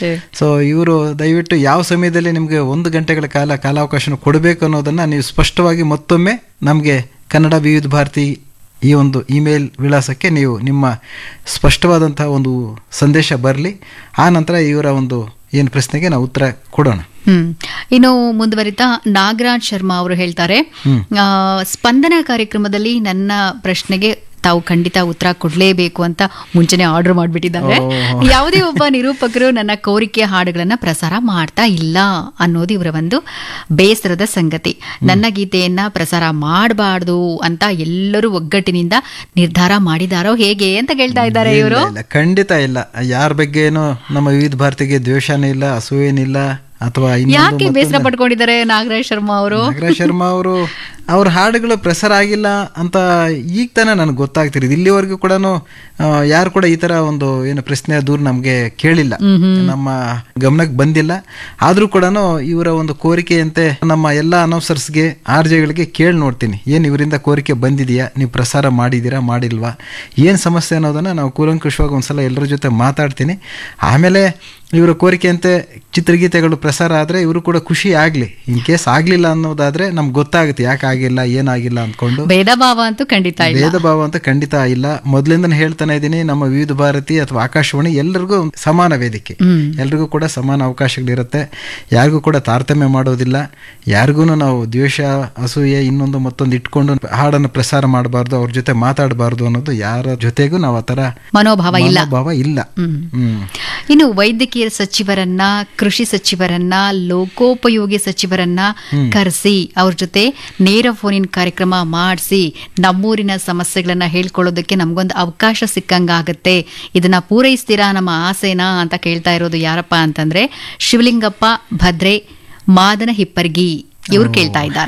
Okay so ಇವರು ದಯವಿಟ್ಟು ಯಾವ ಸಮಯದಲ್ಲಿ ನಿಮಗೆ ಒಂದು ಗಂಟೆಗಳ ಕಾಲ ಕಾಲಾವಕಾಶ ಕೊಡಬೇಕು ಅನ್ನೋದನ್ನು ನೀವು ಸ್ಪಷ್ಟವಾಗಿ ಮತ್ತೊಮ್ಮೆ ನಮಗೆ ಕನ್ನಡ ವಿವಿಧ ಭಾರತಿ ಈ ಒಂದು ಇಮೇಲ್ ವಿಳಾಸಕ್ಕೆ ನೀವು ನಿಮ್ಮ ಸ್ಪಷ್ಟವಾದಂತಹ ಒಂದು ಸಂದೇಶ ಬರಲಿ ಆ ನಂತರ ಇವರ ಒಂದು ಏನು ಪ್ರಶ್ನೆಗೆ ನಾವು ಉತ್ತರ ಕೊಡೋಣ ಹ್ಮ್ ಇನ್ನು ಮುಂದುವರಿತಾ ನಾಗರಾಜ್ ಶರ್ಮಾ ಅವರು ಹೇಳ್ತಾರೆ ಆ, ಸ್ಪಂದನ ಕಾರ್ಯಕ್ರಮದಲ್ಲಿ ನನ್ನ ಪ್ರಶ್ನೆಗೆ ತಾವು ಖಂಡಿತ ಉತ್ತರ ಕೊಡ್ಲೇಬೇಕು ಅಂತ ಮುಂಚೆನೆ ಆರ್ಡರ್ ಮಾಡಿಬಿಟ್ಟಿದ್ದಾರೆ ಯಾವುದೇ ಒಬ್ಬ ನಿರೂಪಕರು ನನ್ನ ಕೋರಿಕೆಯ ಹಾಡುಗಳನ್ನ ಪ್ರಸಾರ ಮಾಡ್ತಾ ಇಲ್ಲ ಅನ್ನೋದು ಇವರ ಒಂದು ಬೇಸರದ ಸಂಗತಿ ನನ್ನ ಗೀತೆಯನ್ನ ಪ್ರಸಾರ ಮಾಡಬಾರ್ದು ಅಂತ ಎಲ್ಲರೂ ಒಗ್ಗಟ್ಟಿನಿಂದ ನಿರ್ಧಾರ ಮಾಡಿದಾರೋ ಹೇಗೆ ಅಂತ ಕೇಳ್ತಾ ಇದ್ದಾರೆ ಇವರು ಇಲ್ಲ, ಇಲ್ಲ, ಖಂಡಿತ ಇಲ್ಲ ಯಾರ ಬಗ್ಗೆನೂ ನಮ್ಮ ವಿವಿಧ ಭಾರತಿಗೆ ದ್ವೇಷನೂ ಇಲ್ಲ ಅಸೂಯೇನಿಲ್ಲ ಅಥವಾ ಇನ್ನೊಂದು ಯಾಕೆ ಬೇಸರ ಪಟ್ಕೊಂಡಿದ್ದಾರೆ ನಾಗರಾಜ್ ಶರ್ಮಾ ಅವರು ನಾಗರಾಜ್ ಶರ್ಮಾ ಅವರು ಅವ್ರ ಹಾಡುಗಳು ಪ್ರಸಾರ ಆಗಿಲ್ಲ ಅಂತ ಈಗ ತಾನೇ ನನಗೆ ಗೊತ್ತಾಗ್ತಿರೋದು ಇಲ್ಲಿವರೆಗೂ ಕೂಡ ಯಾರು ಕೂಡ ಈ ತರ ಒಂದು ಏನು ಪ್ರಶ್ನೆ ದೂರ ನಮಗೆ ಕೇಳಿಲ್ಲ ನಮ್ಮ ಗಮನಕ್ಕೆ ಬಂದಿಲ್ಲ ಆದ್ರೂ ಕೂಡ ಇವರ ಒಂದು ಕೋರಿಕೆಯಂತೆ ನಮ್ಮ ಎಲ್ಲ ಅನೌನ್ಸರ್ಸ್ಗೆ ಆರ್ ಜೆಗಳಿಗೆ ಕೇಳಿ ನೋಡ್ತೀನಿ ಏನು ಇವರಿಂದ ಕೋರಿಕೆ ಬಂದಿದೆಯಾ ನೀವು ಪ್ರಸಾರ ಮಾಡಿದ್ದೀರಾ ಮಾಡಿಲ್ವಾ ಏನು ಸಮಸ್ಯೆ ಅನ್ನೋದನ್ನ ನಾವು ಕೂಲಂಕುಷವಾಗಿ ಒಂದ್ಸಲ ಎಲ್ಲರ ಜೊತೆ ಮಾತಾಡ್ತೀನಿ ಆಮೇಲೆ ಇವರ ಕೋರಿಕೆಯಂತೆ ಚಿತ್ರಗೀತೆಗಳು ಪ್ರಸಾರ ಆದರೆ ಇವರು ಕೂಡ ಖುಷಿ ಆಗಲಿ ಇನ್ ಕೇಸ್ ಆಗಲಿಲ್ಲ ಅನ್ನೋದಾದ್ರೆ ನಮ್ಗೆ ಗೊತ್ತಾಗುತ್ತೆ ಯಾಕೆ ಆಗಿಲ್ಲ ಏನಾಗಿಲ್ಲ ಅಂದ್ಕೊಂಡು ಭೇದ ಭಾವ ಅಂತೂ ಖಂಡಿತ ಇಲ್ಲ ಭೇದ ಭಾವ ಅಂತ ಖಂಡಿತ ಇಲ್ಲ ಮೊದಲಿಂದನೇ ಹೇಳ್ತಾನೆ ಇದ್ದೀನಿ ನಮ್ಮ ವಿವಿಧ ಭಾರತಿ ಅಥವಾ ಆಕಾಶವಾಣಿ ಎಲ್ಲರಿಗೂ ಸಮಾನ ವೇದಿಕೆ ಎಲ್ರಿಗೂ ಕೂಡ ಸಮಾನ ಅವಕಾಶಗಳಿರುತ್ತೆ ಯಾರಿಗೂ ಕೂಡ ತಾರತಮ್ಯ ಮಾಡೋದಿಲ್ಲ ಯಾರಿಗೂ ನಾವು ದ್ವೇಷ ಅಸೂಯೆ ಇನ್ನೊಂದು ಮತ್ತೊಂದು ಇಟ್ಕೊಂಡು ಹಾಡನ್ನು ಪ್ರಸಾರ ಮಾಡಬಾರ್ದು ಅವ್ರ ಜೊತೆ ಮಾತಾಡಬಾರ್ದು ಅನ್ನೋದು ಯಾರ ಜೊತೆಗೂ ನಾವು ಆ ಥರ ಮನೋಭಾವ ಇಲ್ಲ ಮನೋಭಾವ ಇಲ್ಲ ಹ್ಮ್ ಇನ್ನು ವೈದ್ಯಕೀಯ ಸಚಿವರನ್ನ ಕೃಷಿ ಸಚಿವರನ್ನ ಲೋಕೋಪಯೋಗಿ ಸಚಿವರನ್ನ ಕರೆಸಿ ಅವ್ರ ಜೊತೆ ನೇರ ಫೋನಿನ್ ಕಾರ್ಯಕ್ರಮ ಮಾಡಿಸಿ ನಮ್ಮೂರಿನ ಸಮಸ್ಯೆಗಳನ್ನ ಹೇಳ್ಕೊಳ್ಳೋದಕ್ಕೆ ನಮ್ಗೊಂದು ಅವಕಾಶ ಸಿಕ್ಕಂಗಾಗತ್ತೆ ಇದನ್ನ ಪೂರೈಸ್ತೀರಾ ನಮ್ಮ ಆಸೆನಾ ಅಂತ ಕೇಳ್ತಾ ಇರೋದು ಯಾರಪ್ಪ ಅಂತಂದ್ರೆ ಶಿವಲಿಂಗಪ್ಪ ಭದ್ರೆ ಮಾದನ ಹಿಪ್ಪರ್ಗಿ ಇವ್ರು ಕೇಳ್ತಾ ಇದ್ದಾರೆ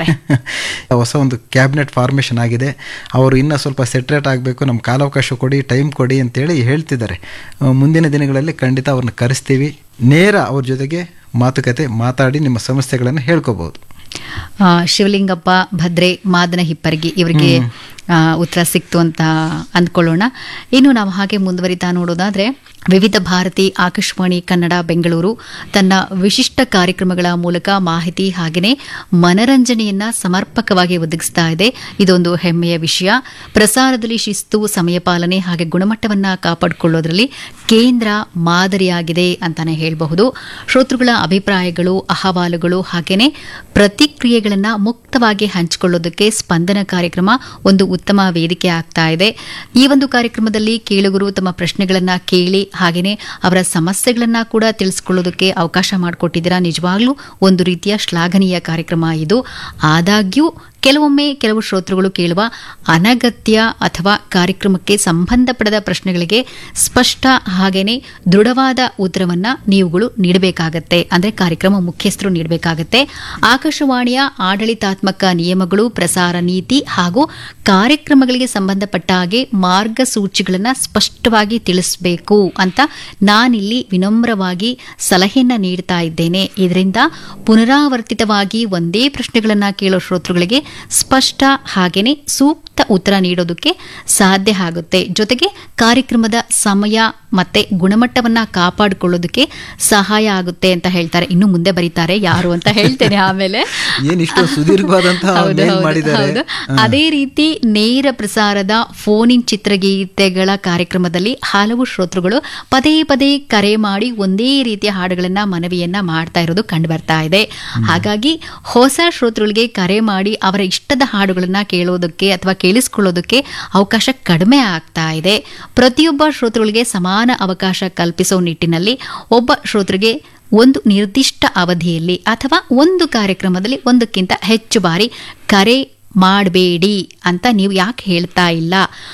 ಹೊಸ ಒಂದು ಕ್ಯಾಬಿನೆಟ್ ಫಾರ್ಮೇಷನ್ ಆಗಿದೆ ಅವರು ಇನ್ನೂ ಸ್ವಲ್ಪ ಸೆಟ್ರೇಟ್ ಆಗಬೇಕು ನಮ್ಮ ಕಾಲಾವಕಾಶ ಕೊಡಿ ಟೈಮ್ ಕೊಡಿ ಅಂತೇಳಿ ಹೇಳ್ತಿದ್ದಾರೆ ಆ, ಮುಂದಿನ ದಿನಗಳಲ್ಲಿ ಖಂಡಿತ ಅವ್ರನ್ನ ಕರೆಸ್ತೀವಿ ನೇರ ಅವ್ರ ಜೊತೆಗೆ ಮಾತುಕತೆ ಮಾತಾಡಿ ನಿಮ್ಮ ಸಮಸ್ಯೆಗಳನ್ನು ಹೇಳ್ಕೋಬಹುದು ಆ, ಶಿವಲಿಂಗಪ್ಪ ಭದ್ರೆ ಮಾದನ ಹಿಪ್ಪರ್ಗಿ ಇವರಿಗೆ ಆ, ಉತ್ತರ ಸಿಕ್ತು ಅಂತ ಅಂದ್ಕೊಳ್ಳೋಣ ಇನ್ನು ನಾವು ಹಾಗೆ ಮುಂದುವರಿತಾ ನೋಡೋದಾದ್ರೆ ವಿವಿಧ ಭಾರತಿ ಆಕಾಶವಾಣಿ ಕನ್ನಡ ಬೆಂಗಳೂರು ತನ್ನ ವಿಶಿಷ್ಟ ಕಾರ್ಯಕ್ರಮಗಳ ಮೂಲಕ ಮಾಹಿತಿ ಹಾಗೆಯೇ ಮನರಂಜನೆಯನ್ನ ಸಮರ್ಪಕವಾಗಿ ಒದಗಿಸ್ತಾ ಇದೆ ಇದೊಂದು ಹೆಮ್ಮೆಯ ವಿಷಯ ಪ್ರಸಾರದಲ್ಲಿ ಶಿಸ್ತು ಸಮಯ ಪಾಲನೆ ಹಾಗೆ ಗುಣಮಟ್ಟವನ್ನ ಕಾಪಾಡಿಕೊಳ್ಳೋದ್ರಲ್ಲಿ ಕೇಂದ್ರ ಮಾದರಿಯಾಗಿದೆ ಅಂತಾನೆ ಹೇಳಬಹುದು ಶ್ರೋತೃಗಳ ಅಭಿಪ್ರಾಯಗಳು ಅಹವಾಲುಗಳು ಹಾಗೇನೆ ಪ್ರತಿಕ್ರಿಯೆಗಳನ್ನ ಮುಕ್ತವಾಗಿ ಹಂಚಿಕೊಳ್ಳೋದಕ್ಕೆ ಸ್ಪಂದನ ಕಾರ್ಯಕ್ರಮ ಒಂದು ಉತ್ತಮ ವೇದಿಕೆ ಆಗ್ತಾ ಇದೆ ಈ ಒಂದು ಕಾರ್ಯಕ್ರಮದಲ್ಲಿ ಕೇಳುಗರು ತಮ್ಮ ಪ್ರಶ್ನೆಗಳನ್ನ ಕೇಳಿ ಹಾಗೇನೆ ಅವರ ಸಮಸ್ಯೆಗಳನ್ನ ಕೂಡ ತಿಳಿಸ್ಕೊಳ್ಳೋದಕ್ಕೆ ಅವಕಾಶ ಮಾಡಿಕೊಟ್ಟಿದ್ದೀರಾ ನಿಜವಾಗ್ಲೂ ಒಂದು ರೀತಿಯ ಶ್ಲಾಘನೀಯ ಕಾರ್ಯಕ್ರಮ ಇದು ಆದಾಗ್ಯೂ ಕೆಲವೊಮ್ಮೆ ಕೆಲವು ಶ್ರೋತೃಗಳು ಕೇಳುವ ಅನಗತ್ಯ ಅಥವಾ ಕಾರ್ಯಕ್ರಮಕ್ಕೆ ಸಂಬಂಧಪಡದ ಪ್ರಶ್ನೆಗಳಿಗೆ ಸ್ಪಷ್ಟ ಹಾಗೇನೆ ದೃಢವಾದ ಉತ್ತರವನ್ನ ನೀವುಗಳು ನೀಡಬೇಕಾಗತ್ತೆ ಅಂದ್ರೆ ಕಾರ್ಯಕ್ರಮ ಮುಖ್ಯಸ್ಥರು ನೀಡಬೇಕಾಗತ್ತೆ ಆಕಾಶವಾಣಿಯ ಆಡಳಿತಾತ್ಮಕ ನಿಯಮಗಳು ಪ್ರಸಾರ ನೀತಿ ಹಾಗೂ ಕಾರ್ಯಕ್ರಮಗಳಿಗೆ ಸಂಬಂಧಪಟ್ಟ ಹಾಗೆ ಮಾರ್ಗಸೂಚಿಗಳನ್ನ ಸ್ಪಷ್ಟವಾಗಿ ತಿಳಿಸಬೇಕು ಅಂತ ನಾನಿಲ್ಲಿ ವಿನಮ್ರವಾಗಿ ಸಲಹೆಯನ್ನ ನೀಡ್ತಾ ಇದ್ದೇನೆ ಇದರಿಂದ ಪುನರಾವರ್ತಿತವಾಗಿ ಒಂದೇ ಪ್ರಶ್ನೆಗಳನ್ನ ಕೇಳೋ ಶ್ರೋತೃಗಳಿಗೆ ಸ್ಪಷ್ಟ ಹಾಗೇನೆ ಸೂಕ್ತ ಉತ್ತರ ನೀಡೋದಕ್ಕೆ ಸಾಧ್ಯ ಆಗುತ್ತೆ ಜೊತೆಗೆ ಕಾರ್ಯಕ್ರಮದ ಸಮಯ ಮತ್ತೆ ಗುಣಮಟ್ಟವನ್ನ ಕಾಪಾಡಿಕೊಳ್ಳೋದಕ್ಕೆ ಸಹಾಯ ಆಗುತ್ತೆ ಅಂತ ಹೇಳ್ತಾರೆ ಇನ್ನು ಮುಂದೆ ಬರೀತಾರೆ ಯಾರು ಅಂತ ಹೇಳ್ತೇನೆ ಆಮೇಲೆ ಏನ್ ಇಷ್ಟು ಸುದೀರ್ಘವಾದಂತಹ ಹೌದು, mail ಹೌದು, ಮಾಡಿದ್ದಾರೆ ಹೌದು. ಅದೇ ರೀತಿ ನೇರ ಪ್ರಸಾರದ ಫೋನ್ ಇನ್ ಚಿತ್ರಗೀತೆಗಳ ಕಾರ್ಯಕ್ರಮದಲ್ಲಿ ಹಲವು ಶ್ರೋತೃಗಳು ಪದೇ ಪದೇ ಕರೆ ಮಾಡಿ ಒಂದೇ ರೀತಿಯ ಹಾಡುಗಳನ್ನ ಮನವಿಯನ್ನ ಮಾಡ್ತಾ ಇರೋದು ಕಂಡು ಬರ್ತಾ ಇದೆ ಹಾಗಾಗಿ ಹೊಸ ಶ್ರೋತೃಗಳಿಗೆ ಕರೆ ಮಾಡಿ ಅವರ ಇಷ್ಟದ ಹಾಡುಗಳನ್ನ ಕೇಳೋದಕ್ಕೆ ಅಥವಾ ಕೇಳಿಸ್ಕೊಳ್ಳೋದಕ್ಕೆ ಅವಕಾಶ ಕಡಿಮೆ ಆಗ್ತಾ ಇದೆ ಪ್ರತಿಯೊಬ್ಬ ಶ್ರೋತೃಗಳಿಗೆ ಸಮಾನ ಅವಕಾಶ ಕಲ್ಪಿಸೋ ನಿಟ್ಟಿನಲ್ಲಿ ಒಬ್ಬ ಶ್ರೋತೃಗೆ ಒಂದು ನಿರ್ದಿಷ್ಟ ಅವಧಿಯಲ್ಲಿ ಅಥವಾ ಒಂದು ಕಾರ್ಯಕ್ರಮದಲ್ಲಿ ಒಂದಕ್ಕಿಂತ ಹೆಚ್ಚು ಬಾರಿ ಕರೆ ಮಾಡಬೇಡಿ ಅಂತ ನೀವು ಯಾಕೆ ಹೇಳ್ತಾ ಇಲ್ಲ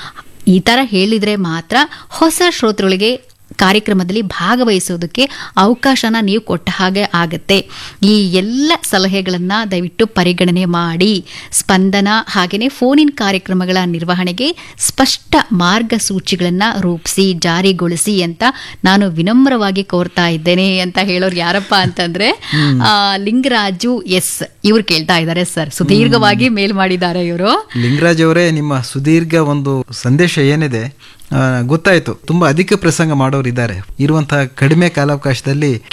ಈ ಥರ ಹೇಳಿದರೆ ಮಾತ್ರ ಹೊಸ ಶ್ರೋತೃಗಳಿಗೆ ಕಾರ್ಯಕ್ರಮದಲ್ಲಿ ಭಾಗವಹಿಸೋದಕ್ಕೆ ಅವಕಾಶನ ನೀವು ಕೊಟ್ಟ ಹಾಗೆ ಆಗತ್ತೆ ಈ ಎಲ್ಲ ಸಲಹೆಗಳನ್ನು ದಯವಿಟ್ಟು ಪರಿಗಣನೆ ಮಾಡಿ ಸ್ಪಂದನ ಹಾಗೆಯೇ ಫೋನ್ ಇನ್ ಕಾರ್ಯಕ್ರಮಗಳ ನಿರ್ವಹಣೆಗೆ ಸ್ಪಷ್ಟ ಮಾರ್ಗಸೂಚಿಗಳನ್ನು ರೂಪಿಸಿ ಜಾರಿಗೊಳಿಸಿ ಅಂತ ನಾನು ವಿನಮ್ರವಾಗಿ ಕೋರ್ತಾ ಇದ್ದೇನೆ ಅಂತ ಹೇಳೋರು ಯಾರಪ್ಪ ಅಂತಂದ್ರೆ ಆ, ಲಿಂಗರಾಜು ಎಸ್ ಇವ್ರು ಕೇಳ್ತಾ ಇದ್ದಾರೆ ಸರ್ ಸುದೀರ್ಘವಾಗಿ ಮೇಲ್ ಮಾಡಿದ್ದಾರೆ ಇವರು ಲಿಂಗರಾಜ್ ಅವರೇ ನಿಮ್ಮ ಸುದೀರ್ಘ ಒಂದು ಸಂದೇಶ ಏನಿದೆ ಆ, ಗೊತ್ತಾಯ್ತು ತುಂಬಾ ಅಧಿಕ ಪ್ರಸಂಗ ಮಾಡೋರು ಇದ್ದಾರೆ ಇರುವಂತಹ ಕಡಿಮೆ ಕಾಲಾವಕಾಶದಲ್ಲಿ